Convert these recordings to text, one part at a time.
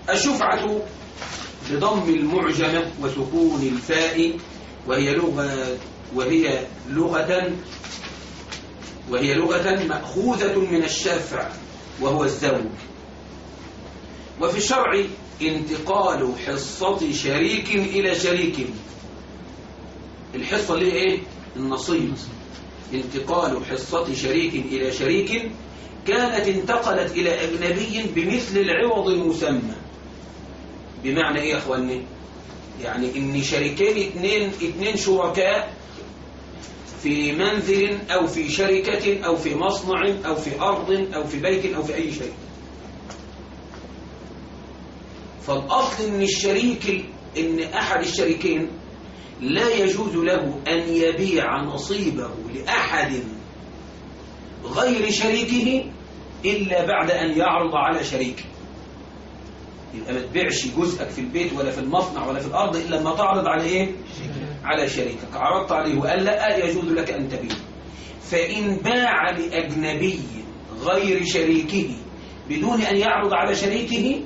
الشفعة بضم المعجمة وسكون الفاء وهي لغة وهي لغة وهي لغة مأخوذة من الشفع وهو الزوج وفي الشرع انتقال حصة شريك إلى شريك الحصة اللي هي ايه النصيب انتقال حصة شريك إلى شريك كانت انتقلت إلى أجنبي بمثل العوض المسمى بمعنى إيه يا أخواني يعني إن شريكين اتنين, اتنين شركاء في منزل أو في شركة أو في مصنع أو في أرض أو في بيت أو في أي شيء فالأصل إن الشريك إن أحد الشريكين لا يجوز له أن يبيع نصيبه لأحد غير شريكه إلا بعد أن يعرض على شريكه يبقى ما تبيعش جزءك في البيت ولا في المصنع ولا في الأرض إلا لما تعرض على إيه؟ على شريكك عرضت عليه وقال لا يجوز لك أن تبيع فإن باع لأجنبي غير شريكه بدون أن يعرض على شريكه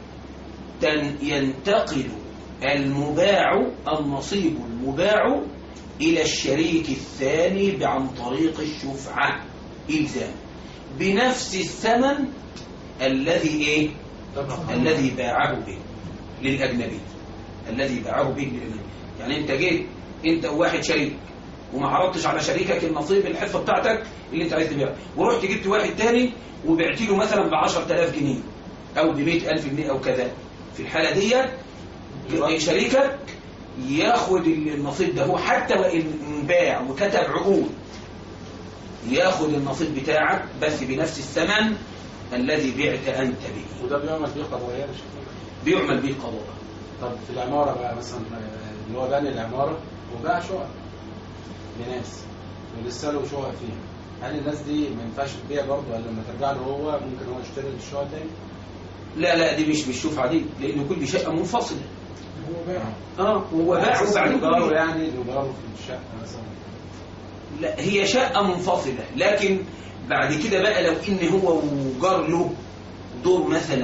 ينتقل المباع النصيب المباع إلى الشريك الثاني عن طريق الشفعة إلزام بنفس الثمن الذي إيه؟ الذي باعه به للأجنبي الذي باعه به للأجنبي يعني أنت جيت أنت وواحد شريك وما عرضتش على شريكك النصيب الحصة بتاعتك اللي أنت عايز تبيعها ورحت جبت واحد تاني وبعت له مثلا ب 10000 جنيه أو ب 100000 جنيه أو كذا في الحالة دي شريكك ياخد النصيب ده هو حتى وإن باع وكتب عقود ياخد النصيب بتاعك بس بنفس الثمن الذي بعت أنت به وده بيعمل بيه قضايا مش بيعمل به قضاء طب في العمارة بقى مثلا اللي هو بني العمارة وباع شقق لناس ولسه له شقق فيها هل الناس دي ما ينفعش تبيع برضه ولا لما ترجع له هو ممكن هو يشتري الشقق تاني؟ لا لا دي مش بالشفعة دي لأن كل شقة منفصلة هو باع اه هو باع وبعدين ضرره كل- يعني اللي ضرره في الشقة مثلا لا هي شقة منفصلة لكن بعد كده بقى لو ان هو وجار له دور مثلا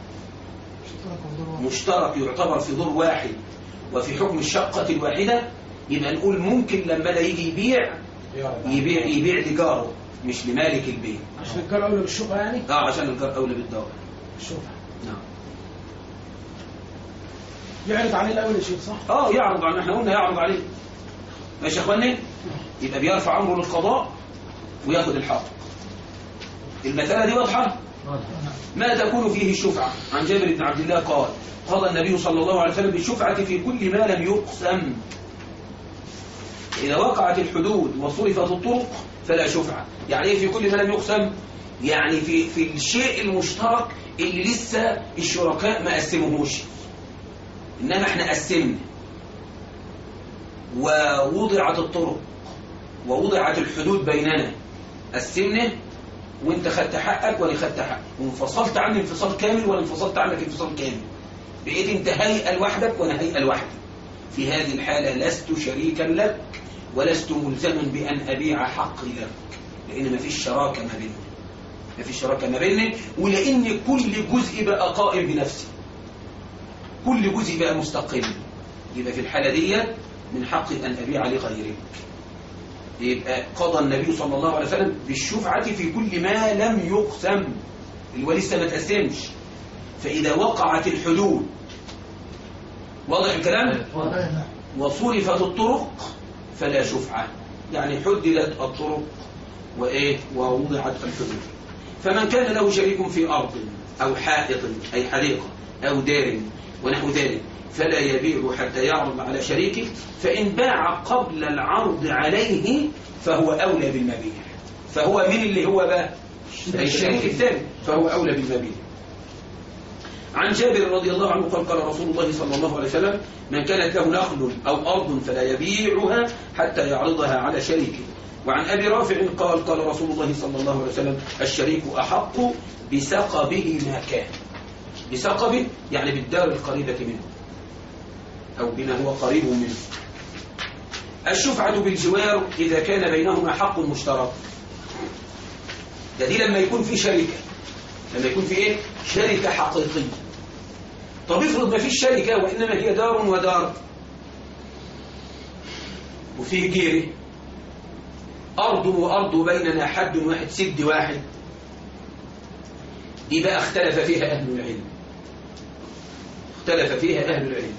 مشترك يعتبر في دور واحد وفي حكم الشقة الواحدة يبقى نقول ممكن لما ده يجي يبيع يعرض يبيع يبيع لجاره مش لمالك البيت عشان الجار اولى بالشقه يعني اه عشان الجار اولى بالدار الشقه نعم يعرض عليه الاول يا شيخ صح اه يعرض عن احنا قلنا يعرض عليه ماشي يا اخواني يبقى بيرفع امره للقضاء وياخد الحق المسألة دي واضحة ما تكون فيه الشفعة عن جابر بن عبد الله قال قال النبي صلى الله عليه وسلم بالشفعة في كل ما لم يقسم إذا وقعت الحدود وصرفت الطرق فلا شفعة يعني إيه في كل ما لم يقسم يعني في في الشيء المشترك اللي لسه الشركاء ما قسموهوش إنما احنا قسمنا ووضعت الطرق ووضعت الحدود بيننا قسمنا وانت خدت حقك وانا خدت حقك وانفصلت عني انفصال كامل وانا انفصلت عنك انفصال كامل بقيت انت هيئة لوحدك وانا هيئة لوحدي في هذه الحالة لست شريكا لك ولست ملزما بأن أبيع حقي لك لأن مفيش شراكة ما بيننا مفيش شراكة ما بيننا ولأن كل جزء بقى قائم بنفسه كل جزء بقى مستقل يبقى في الحالة دي من حقي أن أبيع لغيرك يبقى قضى النبي صلى الله عليه وسلم بالشفعة في كل ما لم يقسم اللي هو لسه ما تقسمش فإذا وقعت الحدود واضح الكلام وصرفت الطرق فلا شفعة يعني حددت الطرق وإيه ووضعت الحدود فمن كان له شريك في أرض أو حائط أي حديقة أو دار ونحو ذلك فلا يبيع حتى يعرض على شريكه فإن باع قبل العرض عليه فهو أولى بالمبيع فهو من اللي هو بقى الشريك الثاني فهو أولى بالمبيع عن جابر رضي الله عنه قال قال رسول الله صلى الله عليه وسلم من كانت له نخل أو أرض فلا يبيعها حتى يعرضها على شريكه وعن أبي رافع قال قال رسول الله صلى الله عليه وسلم الشريك أحق بسقبه ما كان بسقبه يعني بالدار القريبة منه أو بما هو قريب منه الشفعة بالجوار إذا كان بينهما حق مشترك ده دي لما يكون في شركة لما يكون في إيه شركة حقيقية طب افرض ما فيش شركة وإنما هي دار ودار وفيه جيرة أرض وأرض بيننا حد واحد سد واحد دي بقى اختلف فيها أهل العلم اختلف فيها أهل العلم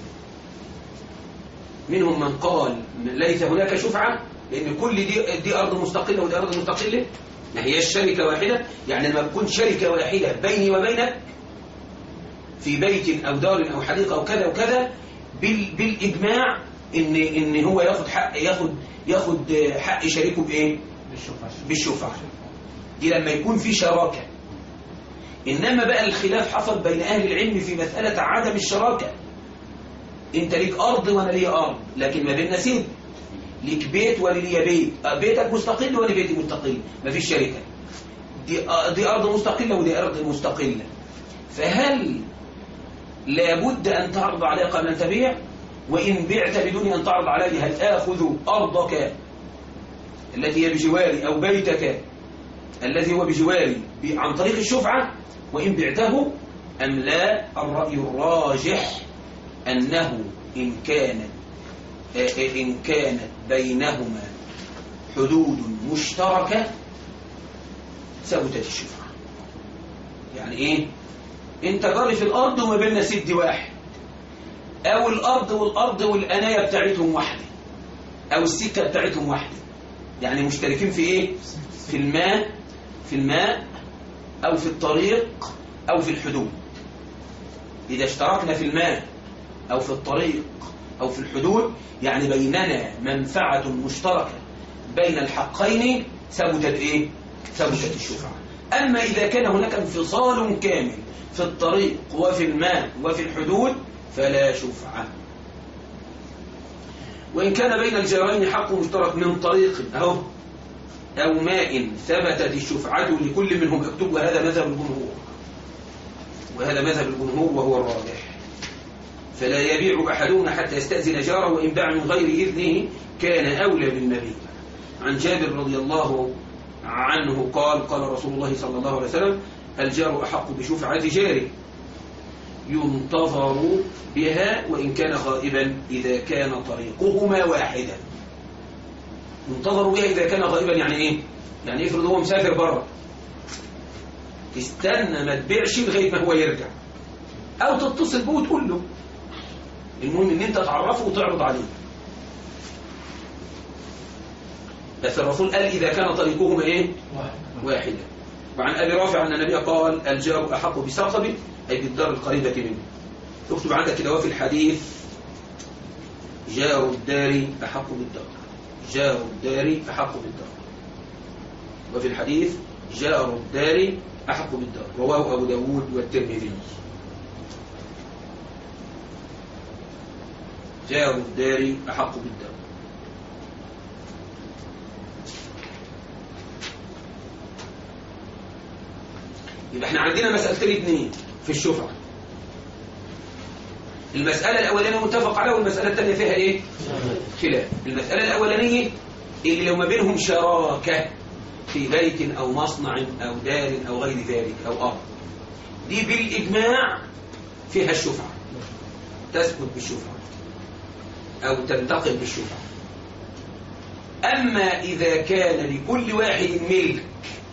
منهم من قال ليس هناك شفعة لأن كل دي, دي أرض مستقلة ودي أرض مستقلة ما هي الشركة واحدة يعني لما تكون شركة واحدة بيني وبينك في بيت أو دار أو حديقة أو كذا وكذا بال بالإجماع إن إن هو ياخد حق ياخد ياخد حق شريكه بإيه؟ بالشفعة بالشفعة دي لما يكون في شراكة إنما بقى الخلاف حصل بين أهل العلم في مسألة عدم الشراكة أنت ليك أرض وأنا لي أرض لكن ما بيننا سيد ليك بيت وأنا لي بيت آه، بيتك مستقل وأنا بيتي مستقل ما فيش شركة دي, آه، دي أرض مستقلة ودي أرض مستقلة فهل لابد أن تعرض علي قبل أن تبيع وإن بعت بدون أن تعرض علي هل آخذ أرضك التي هي بجواري أو بيتك الذي هو بجواري ب- عن طريق الشفعة وإن بعته أم لا الرأي الراجح أنه إن كانت آه، آه، إن كانت بينهما حدود مشتركة ثبتت الشفعة يعني إيه أنت جاري في الأرض وما بيننا سد واحد أو الأرض والأرض والأناية بتاعتهم واحدة أو السكة بتاعتهم واحدة يعني مشتركين في إيه في الماء في الماء أو في الطريق أو في الحدود إذا اشتركنا في الماء أو في الطريق أو في الحدود يعني بيننا منفعة مشتركة بين الحقين ثبتت إيه؟ ثبتت الشفعة أما إذا كان هناك انفصال كامل في الطريق وفي الماء وفي الحدود فلا شفعة وإن كان بين الجارين حق مشترك من طريق أهو أو ماء ثبتت الشفعة لكل منهم اكتب وهذا مذهب الجمهور وهذا مذهب الجمهور وهو الراجح فلا يبيع أحدهما حتى يستأذن جاره وإن باع من غير إذنه كان أولى بالنبي عن جابر رضي الله عنه قال قال رسول الله صلى الله عليه وسلم الجار أحق بشفعة جاره ينتظر بها وإن كان غائبا إذا كان طريقهما واحدا ينتظر بها إذا كان غائبا يعني إيه؟ يعني افرض هو مسافر بره استنى ما تبيعش لغاية ما هو يرجع أو تتصل به وتقول له المهم إن أنت تعرفه وتعرض عليه بس الرسول قال إذا كان طريقهما إيه؟ واحدا وعن أبي رافع أن النبي قال الجار أحق بسقبه أي بالدار القريبة منه اكتب عندك كده وفي الحديث جار الدار أحق بالدار جار الدار أحق بالدار وفي الحديث جار الدار أحق بالدار رواه أبو داود والترمذي جار الدار أحق بالدار يبقى احنا عندنا مسألتين اتنين في الشفعة المسألة الأولانية متفق عليها والمسألة الثانية فيها ايه؟ خلاف المسألة الأولانية اللي لو ما بينهم شراكة في بيت أو مصنع أو دار أو غير ذلك أو أرض دي بالإجماع فيها الشفعة تثبت بالشفعة أو تنتقل بالشفعة أما إذا كان لكل واحد ملك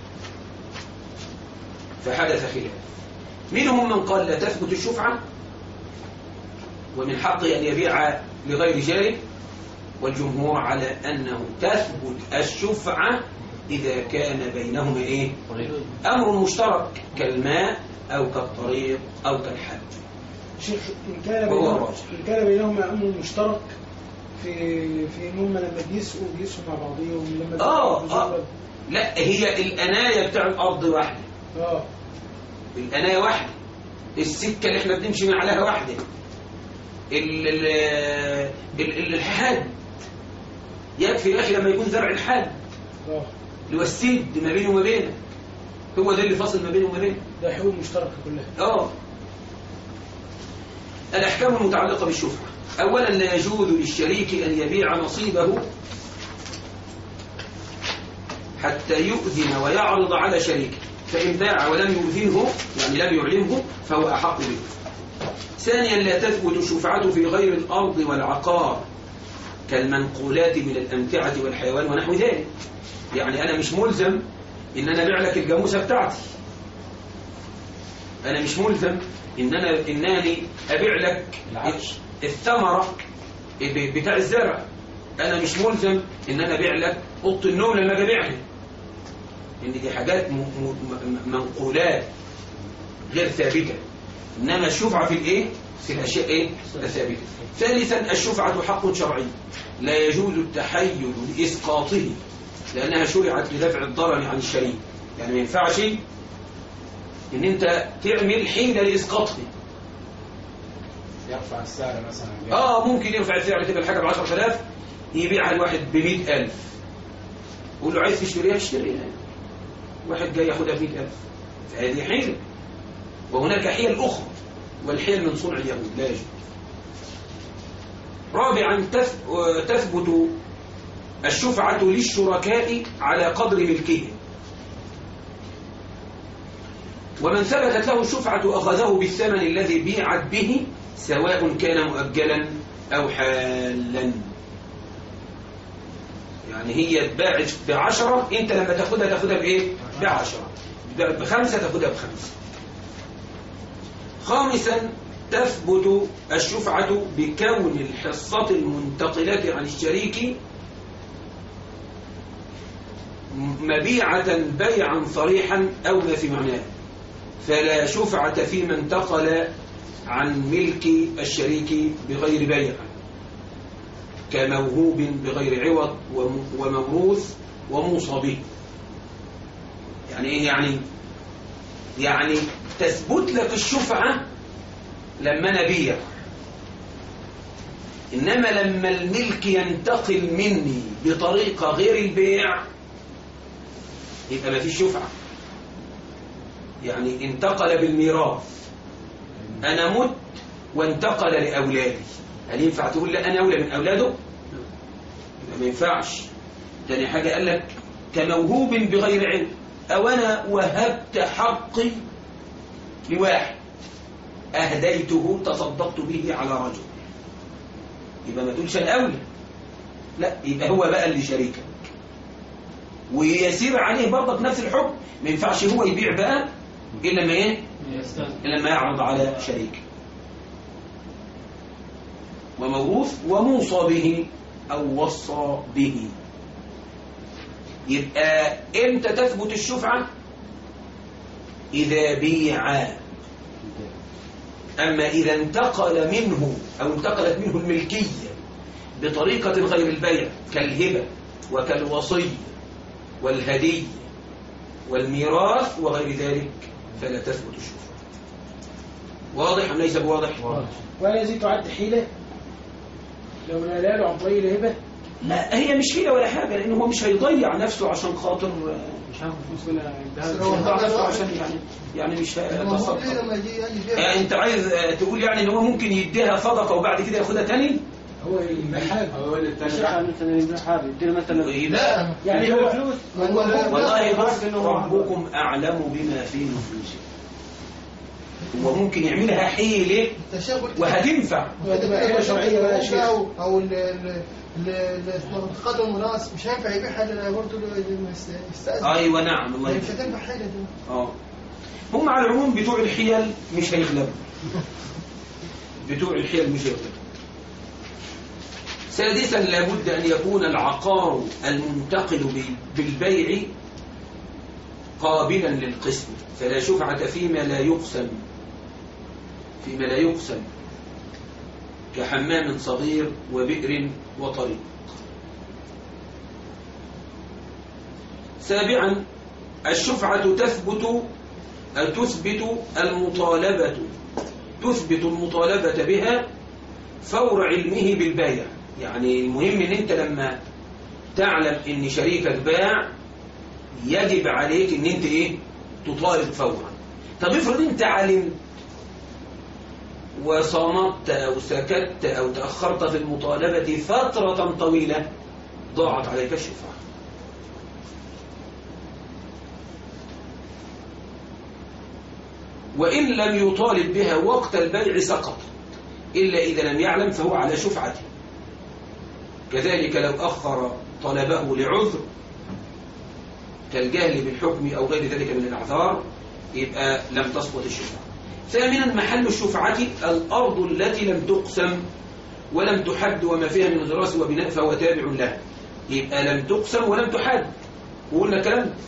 فحدث خلاف منهم من قال لا تثبت الشفعة ومن حقه أن يبيع لغير جاره والجمهور على أنه تثبت الشفعة إذا كان بينهما إيه؟ أمر مشترك كالماء أو كالطريق أو كالحد شيخ إن كان وهو بينهم الراجح. إن كان بينهما أمر مشترك في في إن هم لما بيسقوا بيسقوا مع بعضهم لما آه بيسقوا آه لا هي الأناية بتاع الأرض واحدة اه الأناية واحدة السكة اللي احنا بنمشي من عليها واحدة ال- ال- ال- ال- الحد يكفي يا أخي لما يكون زرع الحد اه اللي هو السد ما بينه وما بينك هو ده اللي فاصل ما بينه وما بينك ده حقوق مشتركة كلها اه الأحكام المتعلقة بالشفعة أولا لا يجوز للشريك أن يبيع نصيبه حتى يؤذن ويعرض على شريكه فإن باع ولم يؤذنه يعني لم يعلمه فهو أحق به ثانيا لا تثبت الشفعة في غير الأرض والعقار كالمنقولات من الأمتعة والحيوان ونحو ذلك يعني أنا مش ملزم إن أنا أبيع لك الجاموسة بتاعتي أنا مش ملزم إن أنا إنني أبيع لك العفش. الثمرة ب- بتاع الزرع أنا مش ملزم إن أنا أبيع لك أوضة النوم لما أجي أبيعها إن دي حاجات م- م- م- منقولات غير ثابتة إنما الشفعة في الإيه؟ في الأشياء إيه؟ الثابتة ثالثا الشفعة حق شرعي لا يجوز التحيل لإسقاطه لأنها شرعت لدفع الضرر عن الشريك يعني ما ينفعش إن أنت تعمل حيلة لإسقاطه يرفع السعر مثلا آه ممكن يرفع السعر تبقى الحاجة ب 10000 يبيعها الواحد ب 100000 قول له عايز تشتريها اشتريها واحد جاي ياخدها ب 100000 فهذه حيلة وهناك حيل أخرى والحيل من صنع اليهود لا يجوز رابعا تث- تثبت الشفعة للشركاء على قدر ملكهم ومن ثبتت له الشفعة أخذه بالثمن الذي بيعت به سواء كان مؤجلا أو حالا يعني هي اتباعت بعشرة انت لما تاخدها تاخدها بايه بعشرة بخمسة تاخدها بخمسة خامسا تثبت الشفعة بكون الحصة المنتقلة عن الشريك مبيعة بيعا صريحا أو ما في معناه فلا شفعة فيما انتقل عن ملك الشريك بغير بيع كموهوب بغير عوض وم- وموروث وموصى به يعني ايه يعني يعني تثبت لك الشفعة لما انا بيع انما لما الملك ينتقل مني بطريقة غير البيع يبقى ما فيش شفعة يعني انتقل بالميراث انا مت وانتقل لاولادي هل ينفع تقول لا انا اولى من اولاده يبقى ما ينفعش تاني حاجه قال لك كموهوب بغير علم او انا وهبت حقي لواحد اهديته تصدقت به على رجل يبقى ما تقولش انا اولى لا يبقى هو بقى اللي شريكك ويسير عليه برضك نفس الحكم ما ينفعش هو يبيع بقى الا ما ايه إلا لما يعرض على شريك وموروث وموصى به أو وصى به يبقى امتى تثبت الشفعة إذا بيع أما إذا انتقل منه أو انتقلت منه الملكية بطريقة غير البيع كالهبة وكالوصي والهدي والميراث وغير ذلك فلا تثبت الشفعة واضح أم ليس بواضح؟ ولا يزيد تعد حيلة لو نال له عن طريق الهبة لا هي مش حيلة ولا حاجة لأنه هو مش هيضيع نفسه عشان خاطر مش هاخد فلوس منها بس يديها لو له. يضيع نفسه عشان يعني يعني مش المفروض ليه هيتصدق لما يجي يجي يبيع يعني انت عايز آه، تقول يعني ان هو ممكن يديها صدقه وبعد كده ياخدها تاني هو المحال هو يقول للتاني الشرع مثلا يبيع حاجه يديله مثلا لا يعني هو فلوس ما هو لا- والله لا- بص ربكم اعلم بما في نفوسكم هو ممكن يعملها حيله التشابه وهتنفع وهتبقى حيلة شرعية بقى يا شيخ. او او ال- ال- ال- الانتقاد المناص مش هينفع يبيعها الا برضه يستاذن ايوه نعم الله مش يفتح هتنفع حاجه دي اه هم على العموم بتوع الحيل مش هيغلبوا بتوع الحيل مش هيغلبوا سادسا لابد أن يكون العقار المنتقل ب- بالبيع قابلا للقسم فلا شفعة فيما لا يقسم فيما لا يقسم كحمام صغير وبئر وطريق سابعا الشفعة تثبت تثبت المطالبة تثبت المطالبة بها فور علمه بالبيع يعني المهم ان انت لما تعلم ان شريكك باع يجب عليك ان انت ايه تطالب فورا طب افرض انت علمت وصمت او سكت او تأخرت في المطالبة فترة طويلة ضاعت عليك الشفعة وإن لم يطالب بها وقت البيع سقط إلا إذا لم يعلم فهو على شفعته كذلك لو أخر طلبه لعذر كالجهل بالحكم أو غير ذلك من الأعذار يبقى لم تسقط الشفعة ثامنا محل الشفعة الأرض التي لم تقسم ولم تحد وما فيها من غراس وبناء فهو تابع لها يبقى لم تقسم ولم تحد وقلنا الكلام ده.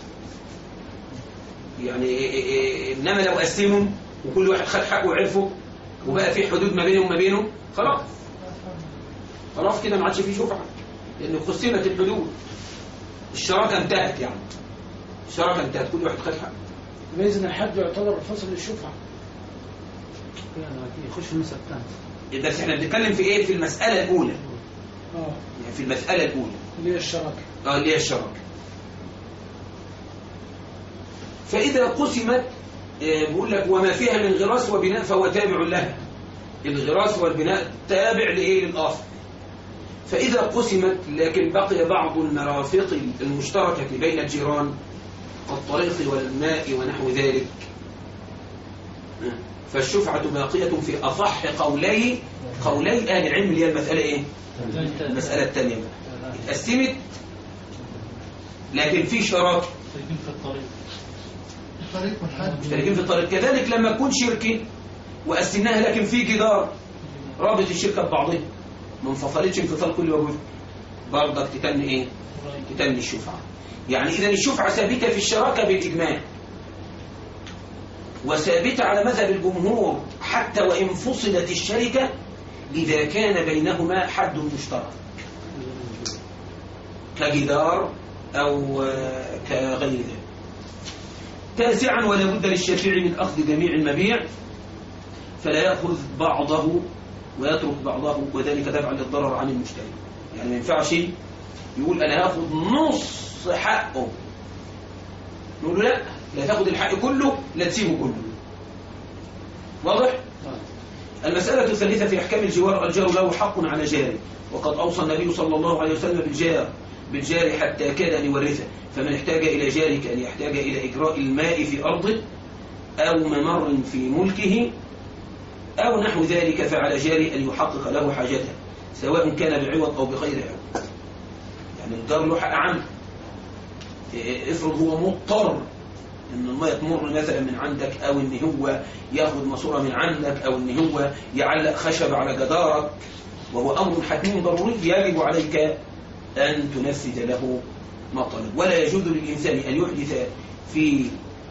يعني إيه إيه إيه إنما لو قسموا وكل واحد خد حقه وعرفه وبقى في حدود ما بينه وما بينه خلاص خلاص كده ما عادش فيه شفعة لأن قسمت الحدود الشراكة انتهت يعني الشراكة انتهت كل واحد خد حقه بإذن الحد يعتبر فصل للشفعة يعني يخش في المسألة الثانية بس احنا بنتكلم في ايه في المسألة الأولى اه يعني في المسألة الأولى اللي هي الشراكة اه اللي هي الشراكة فإذا قسمت آه، بيقول لك وما فيها من غراس وبناء فهو تابع لها الغراس والبناء تابع لإيه للآخر فإذا قسمت لكن بقي بعض المرافق المشتركة بين الجيران كالطريق والماء ونحو ذلك آه، فالشفعة باقية في أصح قولي قولي أهل العلم اللي هي المسألة إيه؟ المسألة الثانية بقى. اتقسمت لكن في شراكة الطريق والحد مشتركين في الطريق كذلك لما تكون شركة وقسمناها لكن في جدار رابط الشركة ببعضها ما انفصلتش انفصال كل وجود برضك تتم ايه تتم الشفعة يعني اذا الشفعة ثابتة في الشراكة بالإجماع وثابتة على مذهب الجمهور حتى وإن فصلت الشركة إذا كان بينهما حد مشترك كجدار أو آه، كغير ذلك تاسعا ولا بد للشافع من أخذ جميع المبيع فلا يأخذ بعضه ويترك بعضه وذلك دفعا للضرر عن المشتري يعني ما ينفعش يقول أنا هاخد نص حقه نقول له لا لا تاخد الحق كله لا تسيبه كله واضح؟ المسألة الثالثة في أحكام الجوار الجار له حق على جاره وقد أوصى النبي صلى الله عليه وسلم بالجار بالجار حتى كاد أن يورثه فمن احتاج إلى جارك أن يحتاج إلى إجراء الماء في أرضه أو ممر في ملكه أو نحو ذلك فعلى جاري أن يحقق له حاجته سواء كان بعوض أو بغير عوض يعني الجار له حق عنه إيه، افرض هو مضطر ان الميه تمر مثلا من عندك او ان هو ياخذ ماسوره من عندك او ان هو يعلق خشب على جدارك وهو امر حتمي ضروري يجب عليك ان تنفذ له ما طلب ولا يجوز للانسان ان يحدث في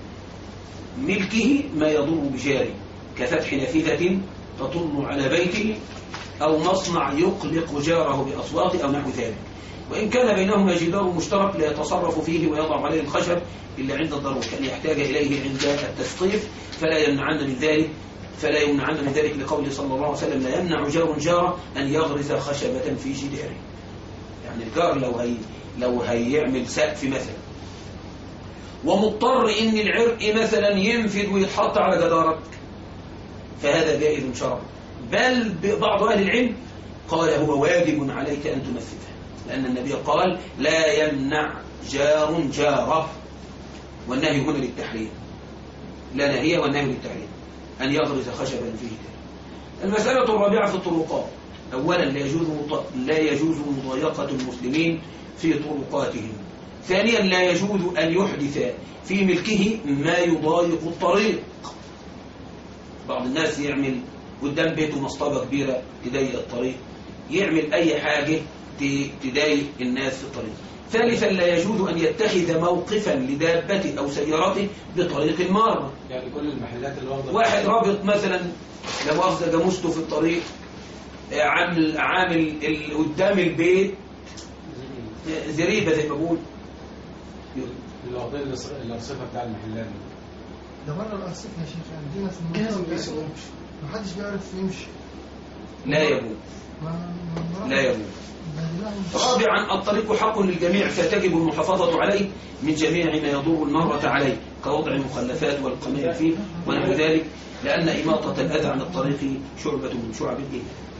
ملكه ما يضر بجاره كفتح نافذه تطل على بيته او مصنع يقلق جاره باصوات او نحو ذلك وإن كان بينهما جدار مشترك لا يتصرف فيه ويضع عليه الخشب إلا عند الضرورة كان يحتاج إليه عند التسقيف فلا يمنعن من ذلك فلا يمنعن من ذلك لقوله صلى الله عليه وسلم لا يمنع جار جاره أن يغرس خشبة في جداره يعني الجار لو هي لو هيعمل سقف مثلا ومضطر إن العرق مثلا ينفد ويتحط على جدارك فهذا جائز شرعا بل بعض أهل العلم قال هو واجب عليك أن تنفذه لأن النبي قال لا يمنع جار جاره والنهي هنا للتحريم لا نهي والنهي للتحريم أن يغرس خشبا فيه المسألة الرابعة في الطرقات أولا لا يجوز مط- لا يجوز مضايقة المسلمين في طرقاتهم ثانيا لا يجوز أن يحدث في ملكه ما يضايق الطريق بعض الناس يعمل قدام بيته مصطبة كبيرة تضيق الطريق يعمل أي حاجة ت- تضايق الناس في الطريق ثالثا لا يجوز أن يتخذ موقفا لدابته أو سيارته بطريق المارة يعني كل المحلات اللي واخده واحد رابط مثلا لا مؤاخذة جاموسته في الطريق آه، عامل عامل ال- قدام البيت آه، زريبة زي ما بقول اللي واخدين الأص- الارصفه بتاع المحلات دي. ده بره الأرصفة يا شيخ عندنا في كده ما المنطقة بيسوقوش محدش بيعرف يمشي لا يجوز ما ما- لا يجوز بهدلهم. رابعا الطريق حق للجميع فتجب المحافظة عليه من جميع ما يضر المرة عليه كوضع المخلفات والقميل فيه ونحو ذلك لأن إماطة الأذى عن الطريق شعبة من شعب الإيمان